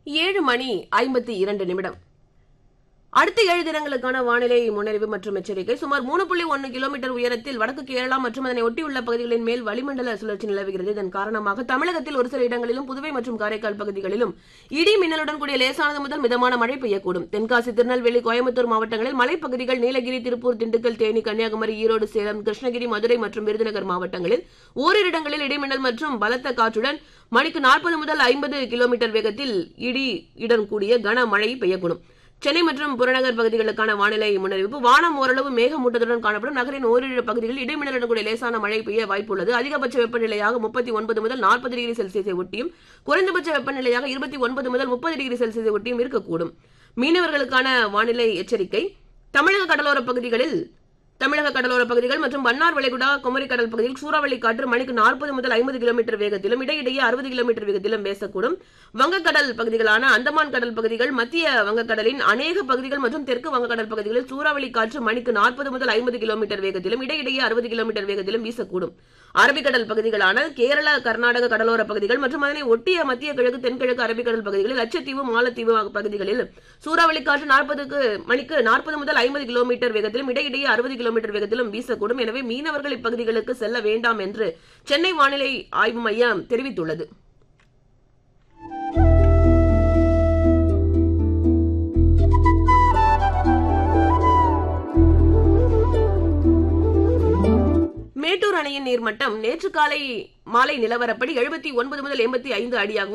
ஏழு மணி ஐம்பத்தி இரண்டு நிமிடம் அடுத்த ஏழு தினங்களுக்கான வானிலை முன்னறிவு மற்றும் எச்சரிக்கை சுமார் மூணு புள்ளி ஒன்று கிலோமீட்டர் உயரத்தில் வடக்கு கேரளா மற்றும் அதனை ஒட்டியுள்ள பகுதிகளின் மேல் வளிமண்டல சுழற்சி நிலவுகிறது இதன் காரணமாக தமிழகத்தில் ஒரு சில இடங்களிலும் புதுவை மற்றும் காரைக்கால் பகுதிகளிலும் இடி மின்னலுடன் கூடிய லேசானது முதல் மிதமான மழை பெய்யக்கூடும் தென்காசி திருநெல்வேலி கோயம்புத்தூர் மாவட்டங்களில் மலைப்பகுதிகள் நீலகிரி திருப்பூர் திண்டுக்கல் தேனி கன்னியாகுமரி ஈரோடு சேலம் கிருஷ்ணகிரி மதுரை மற்றும் விருதுநகர் மாவட்டங்களில் ஓரிரு இடங்களில் இடிமின்னல் மற்றும் பலத்த காற்றுடன் மணிக்கு நாற்பது முதல் ஐம்பது கிலோமீட்டர் வேகத்தில் இடி இடன் கூடிய கனமழை பெய்யக்கூடும் சென்னை மற்றும் புறநகர் பகுதிகளுக்கான வானிலை முன்னறிவிப்பு வானம் ஓரளவு மேகமூட்டத்துடன் காணப்படும் நகரின் ஓரிரு பகுதிகளில் இடிமின்னலுடன் கூடிய லேசான மழை பெய்ய வாய்ப்புள்ளது அதிகபட்ச வெப்பநிலையாக முப்பத்தி ஒன்பது முதல் நாற்பது டிகிரி செல்சியஸை ஒட்டியும் குறைந்தபட்ச வெப்பநிலையாக இருபத்தி ஒன்பது முதல் முப்பது டிகிரி செல்சியஸை ஒட்டியும் இருக்கக்கூடும் மீனவர்களுக்கான வானிலை எச்சரிக்கை தமிழக கடலோர பகுதிகளில் தமிழக கடலோர பகுதிகள் மற்றும் மன்னார் வளைகுடா குமரி கடல் பகுதியில் சூறாவளி காற்று மணிக்கு நாற்பது முதல் ஐம்பது கிலோமீட்டர் வேகத்திலும் இடையிடையே அறுபது கிலோமீட்டர் வேகத்திலும் வீசக்கூடும் வங்கக்கடல் பகுதிகளான அந்தமான் கடல் பகுதிகள் மத்திய வங்கக்கடலின் அநேக பகுதிகள் மற்றும் தெற்கு வங்கக்கடல் பகுதிகளில் சூறாவளி காற்று மணிக்கு நாற்பது முதல் ஐம்பது கிலோமீட்டர் வேகத்திலும் இடையிடையே அறுபது கிலோமீட்டர் வேகத்திலும் வீசக்கூடும் அரபிக்கடல் பகுதிகளான கேரள கர்நாடக கடலோர பகுதிகள் மற்றும் அதனை ஒட்டிய மத்திய கிழக்கு தென்கிழக்கு அரபிக்கடல் பகுதிகளில் லட்சத்தீவு மாலத்தீவு பகுதிகளில் சூறாவளி காற்று நாற்பதுக்கு மணிக்கு நாற்பது முதல் ஐம்பது கிலோமீட்டர் வேகத்திலும் இடையிடையே அறுபது கிலோமீட்டர் வேகத்திலும் வீசக்கூடும் எனவே மீனவர்கள் இப்பகுதிகளுக்கு செல்ல வேண்டாம் என்று சென்னை வானிலை ஆய்வு மையம் தெரிவித்துள்ளது மேட்டூர் அணையின் நீர்மட்டம் நேற்று காலை மாலை நிலவரப்படி எழுபத்தி ஒன்பது முதல் எண்பத்தி ஐந்து அடியாகவும்